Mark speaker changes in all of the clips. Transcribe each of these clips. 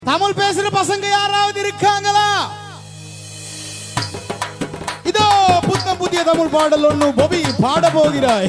Speaker 1: தமிழ் பேசுற பசங்க யாராவது இருக்காங்களா இதோ புத்தம் புதிய தமிழ் பாடல் ஒண்ணு பொபி பாட போகிறாய்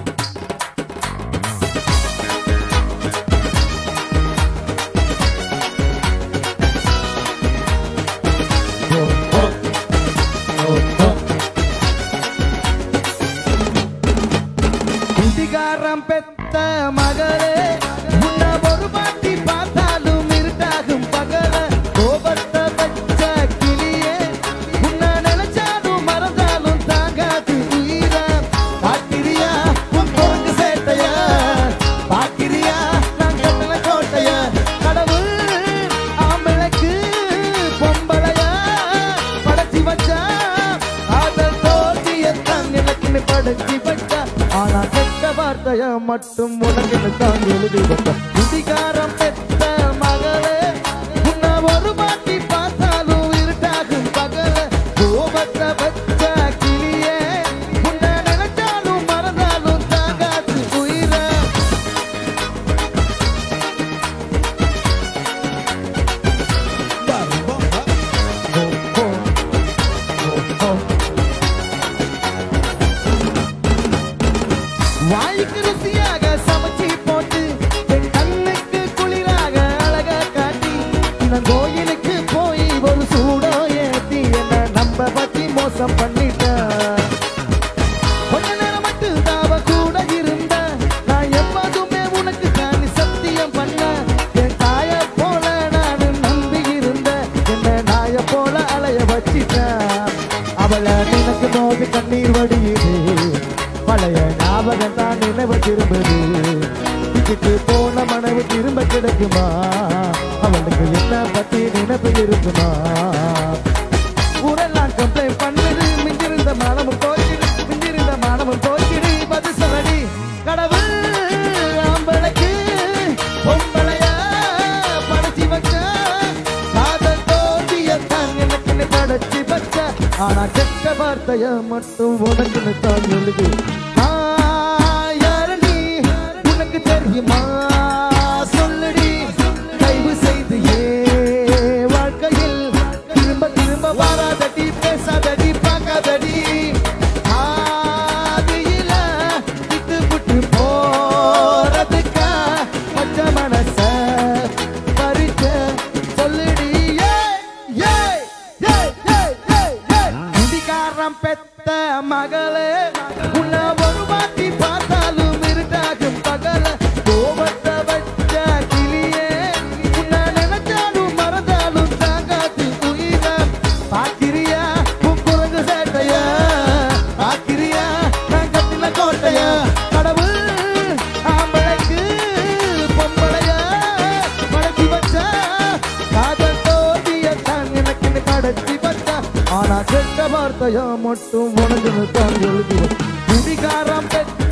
Speaker 2: குடிகாரம் பெத்த மகளே உன்னை ஒரு பாட்டி பார்த்தாலும் இருட்டாகும் பகல கோபத்தை வச்ச கிளியே உன்னை நினைச்சாலும் மறந்தாலும் தாங்காது உயிர பாக்கிரியா உன் போக்கு சேட்டையா பாக்கிரியா நான் கட்டல கோட்டைய கடவுள் ஆம்பளைக்கு பொம்பளையா படைச்சி வச்சா அதன் தோல்வியத்தான் எனக்குன்னு படைச்சி வச்சா ஆனா கெட்ட வார்த்தைய மட்டும் உனக்கு தான் எழுதி வச்ச குடிகாரம் பெத்த மகளே உன்னை ஒரு மாட்டி பார்த்தாலும் இருட்டாகும் பகல கோபத்தை வச்ச கிளியே உன்னை நினைச்சாலும் மறந்தாலும் தாங்காது உயிரை வாய்க்கு ருசியாக சமைச்சி போட்டு என் கண்ணுக்கு குளிராக அழக காட்டி நான் கோயிலுக்கு போய் ஒரு சூடோ ஏத்தி என்ன நம்ப பத்தி மோசம் பண்ணிட்ட கொஞ்ச நேரம் மட்டும் தாவ கூட இருந்த நான் எப்போதுமே உனக்கு காணி சத்தியம் பண்ண என் தாய போல நான் நம்பி இருந்த என்ன நாய போல அலைய வச்சிட்டேன் அவளை நினைக்கும் போது கண்ணீர் வடியுது பழைய ஞாபகம் தான் நினைவு திரும்புது இதுக்கு போன மனைவு திரும்ப கிடைக்குமா அவளுக்கு என்ன பத்தி நினைப்பு இருக்குமா ஊரெல்லாம் கம்ப்ளைண்ட் பண்ணுது மிஞ்சிருந்த மானமும் போச்சிடு மிஞ்சிருந்த மானமும் போச்சிடு பதில் சொல்லடி கடவுள் ஆம்பளைக்கு பொம்பளையா படைச்சி வச்ச காதல் தோல்வியத்தான் எனக்குன்னு படைச்சி வச்ச ஆனா கெட்ட வார்த்தைய மட்டும் உனக்குன்னு தான் எழுது நான் யாரடி உனக்கு தெரியுமா சொல்லுடி தயவு செய்து ஏ வாழ்க்கையில் திரும்ப திரும்ப வராதடி பேசாதடி பார்க்காதடி ஆதியில விட்டு விட்டு போறதுக்கா மச்ச மனச பறிச்ச சொல்லுடி ஏய், ஏய், ஏய், ஏய், ஏய், ஏய். குடிகாரம் பெத்த மகளே உன்னை ஒரு மாட்டி பார்த்தாலும் இருட்டாகும் பகல கோபத்தை வச்ச கிளியே உன்னை நினைச்சாலும் மறந்தாலும் தாங்காது உயிர பாக்கிரியா உன் குரங்கு சேட்டைய பாக்கிரியா நான் கட்டின கோட்டைய கடவுள் ஆம்பளைக்கு பொம்பளையா படைச்சி வச்சா காதல் தோல்வியத்தான் எனக்குன்னு கடைச்சி வச்சா ஆனா கெட்ட வார்த்தையா மட்டும் உனக்குன்னு தான் எழுதி குடிகாரம் பெற்ற